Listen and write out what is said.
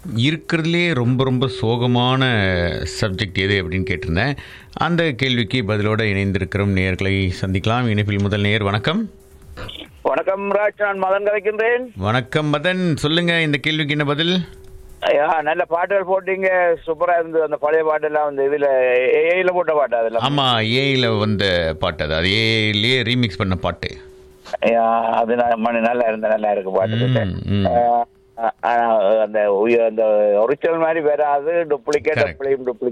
இருக்கிறதுலே ரொம்ப ரொம்ப சோகமான சப்ஜெக்ட் எது அப்படின்னு கேட்டிருந்தேன் அந்த கேள்விக்கு பதிலோட இணைந்திருக்கிறோம் நேர்களை சந்திக்கலாம் இணைப்பில் முதல் நேர் வணக்கம் வணக்கம் ராஜ் நான் மதன் கலைக்கின்றேன் வணக்கம் மதன் சொல்லுங்க இந்த கேள்விக்கு என்ன பதில் ஐயா நல்ல பாட்டுகள் போட்டீங்க சூப்பரா இருந்தது அந்த பழைய பாட்டெல்லாம் வந்து இதுல ஏஐல போட்ட பாட்டு அதெல்லாம் ஆமா ஏஐல வந்த பாட்டு அது அது ஏஐலயே ரீமிக்ஸ் பண்ண பாட்டு ஐயா, அது ந- மணி நல்லா இருந்த நல்லா இருக்கு பாட்டு ம், ம். ஆ, ஆ, அந்த உய- அந்த ஒரிஜினல் மாதிரி வராது டூப்ளிகேட் Correct. அப்படியும் டூப்ளிகேட்